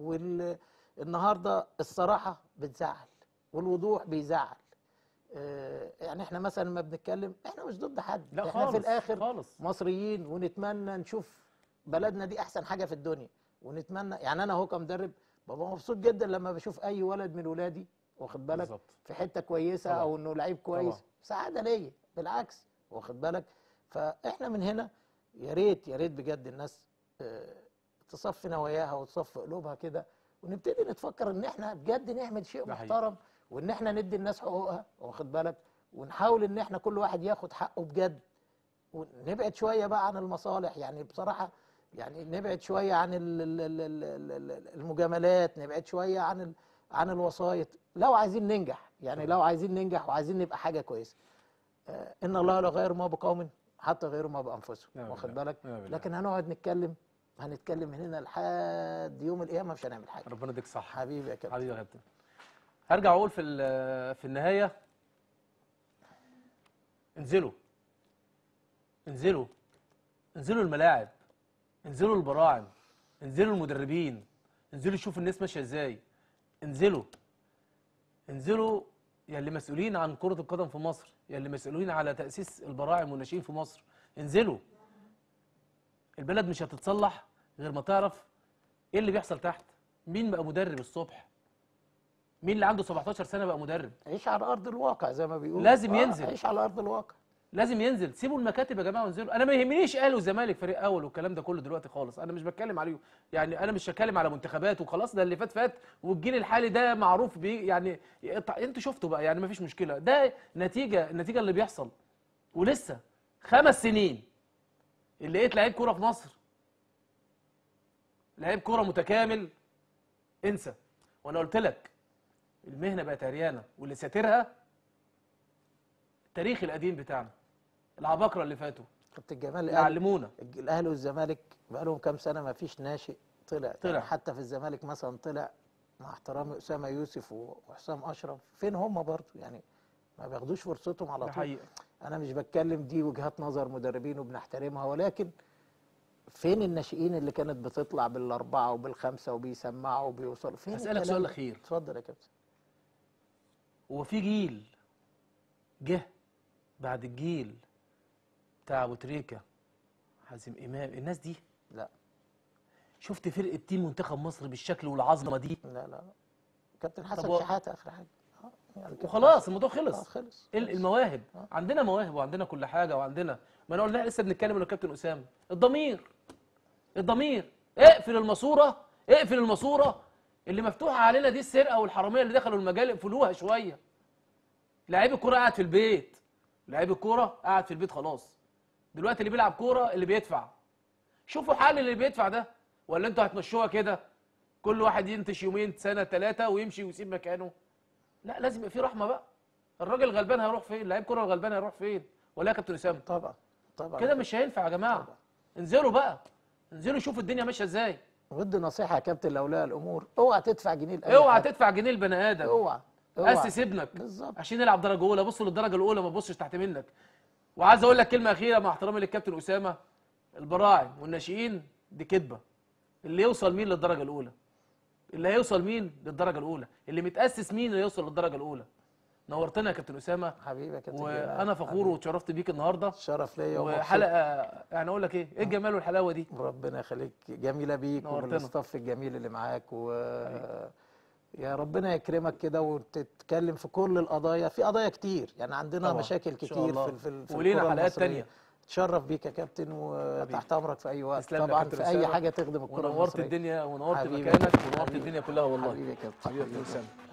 والنهارده الصراحه بتزعل والوضوح بيزعل آه، يعني احنا مثلا لما بنتكلم احنا مش ضد حد لا احنا خالص في الاخر خالص مصريين ونتمنى نشوف بلدنا دي احسن حاجه في الدنيا ونتمنى يعني انا اهو كمدرب ببقى مبسوط جدا لما بشوف اي ولد من ولادي واخد بالك بالظبط في حته كويسه طبعا. او انه لعيب كويس طبعا. سعاده ليا بالعكس واخد بالك فاحنا من هنا يا ريت يا ريت بجد الناس آه، تصفي نواياها وتصفي قلوبها كده ونبتدي نتفكر ان احنا بجد نعمل شيء ده حقيقي. محترم وان احنا ندي الناس حقوقها واخد بالك ونحاول ان احنا كل واحد ياخد حقه بجد ونبعد شويه بقى عن المصالح يعني بصراحه يعني نبعد شويه عن ال- ال- ال- ال- ال- المجاملات نبعد شويه عن ال- عن الوسايط لو عايزين ننجح يعني لو عايزين ننجح وعايزين نبقى حاجه كويسه آه، ان الله لا غير ما بقوم حتى غير ما بانفسهم نعم واخد بالله. بالك نعم بالله. لكن هنقعد نتكلم هنتكلم من هنا لحد يوم القيامه مش هنعمل حاجه ربنا يديك صح حبيبي يا كابتن حبيبي يا كابتن هرجع اقول في ال- في النهايه انزلوا انزلوا انزلوا الملاعب انزلوا البراعم انزلوا المدربين انزلوا شوفوا الناس ماشيه ازاي انزلوا انزلوا يا اللي مسؤولين عن كرة القدم في مصر يا اللي مسؤولين على تأسيس البراعم والناشئين في مصر انزلوا البلد مش هتتصلح غير ما تعرف ايه اللي بيحصل تحت مين بقى مدرب الصبح مين اللي عنده 17 سنة بقى مدرب عيش على ارض الواقع زي ما بيقولوا لازم آه، ينزل. عيش على ارض الواقع لازم ينزل سيبوا المكاتب يا جماعه وانزلوا انا ما يهمنيش اهلي وزمالك فريق اول والكلام ده كله دلوقتي خالص انا مش بتكلم عليه يعني انا مش هتكلم على منتخبات وخلاص ده اللي فات فات والجيل الحالي ده معروف بيه يعني انتوا شفتوا بقى يعني ما فيش مشكله ده نتيجه النتيجه اللي بيحصل ولسه خمس سنين اللي لقيت لعيب كوره في مصر لعيب كوره متكامل انسى وانا قلت لك المهنه بقت عريانه واللي ساترها التاريخ القديم بتاعنا العباقره اللي فاتوا كابتن جمال الأهلي- يعلمونا الاهلي والزمالك بقى لهم كام سنه ما فيش ناشئ طلع طلع. يعني حتى في الزمالك مثلا طلع مع احترامي اسامه يوسف و- وحسام اشرف فين هم برضه يعني ما بياخدوش فرصتهم على ده طول حقيقه انا مش بتكلم دي وجهات نظر مدربين وبنحترمها ولكن فين الناشئين اللي كانت بتطلع بالاربعه وبالخمسه وبيسمعوا وبيوصلوا فين هسألك الكلام سؤال ده؟ أخير. اتفضل يا كابتن هو في جيل جه بعد الجيل بتاع ابو تريكه حازم امام الناس دي لا شفت فرقه تيم منتخب مصر بالشكل والعظمه دي لا لا لا كابتن حسن هو- شحاته اخر حاجه آه، يعني كابتن وخلاص الموضوع حسن- آه، خلص خلص ال- المواهب عندنا مواهب وعندنا كل حاجه وعندنا ما انا قلنا لسه بنتكلم انا كابتن اسامه الضمير الضمير اقفل الماسوره اقفل الماسوره اللي مفتوحه علينا دي السرقه والحراميه اللي دخلوا المجال اقفلوها شويه لعيب الكوره قاعد في البيت لعيب الكوره قاعد في البيت خلاص دلوقتي اللي بيلعب كوره اللي بيدفع شوفوا حل اللي بيدفع ده ولا انتوا هتمشوها كده كل واحد ينتش يومين سنه ثلاثه ويمشي ويسيب مكانه لا لازم يبقى في رحمه بقى الراجل الغلبان هيروح فين لعيب كوره الغلبان هيروح فين ولا يا كابتن اسامه طبعا طبعا كده مش هينفع يا جماعه انزلوا بقى انزلوا شوفوا الدنيا ماشيه ازاي ودي نصيحه يا كابتن لاولياء الامور اوعى تدفع جنيه لاي اوعى حد. تدفع جنيه البني ادم اوعى اوعى اسس ابنك بالظبط عشان يلعب درجه اولى بص للدرجه الاولى ما تبصش تحت منك وعايز اقول لك كلمه اخيره مع احترامي للكابتن اسامه البراعم والناشئين دي كدبه اللي يوصل مين للدرجه الاولى اللي هيوصل مين للدرجه الاولى اللي متاسس مين اللي يوصل للدرجه الاولى نورتنا يا كابتن اسامه حبيبي يا كابتن وانا جمال. فخور واتشرفت بيك النهارده شرف ليا ومبسوط. وحلقه يعني اقول لك ايه ايه الجمال والحلاوه دي ربنا يخليك جميله بيك نورتنا. وبالاستاف الجميل اللي معاك و يا ربنا يكرمك كده وتتكلم في كل القضايا في قضايا كتير يعني عندنا طبعا. مشاكل إن شاء كتير الله. في في, في ولينا الكرة حلقات المصرية. تانية. اتشرف بيك يا كابتن وتحت امرك في اي وقت تسلم لي يا طبعا كابتن في اي أسامة. حاجه تخدم الكره ونورت المصريه الدنيا ونورت حبيبي يا مكانك كابتن، ونورت حبيبي. الدنيا كلها والله حبيبي يا كابتن حبيبي يا حبيبي. كابتن اسامه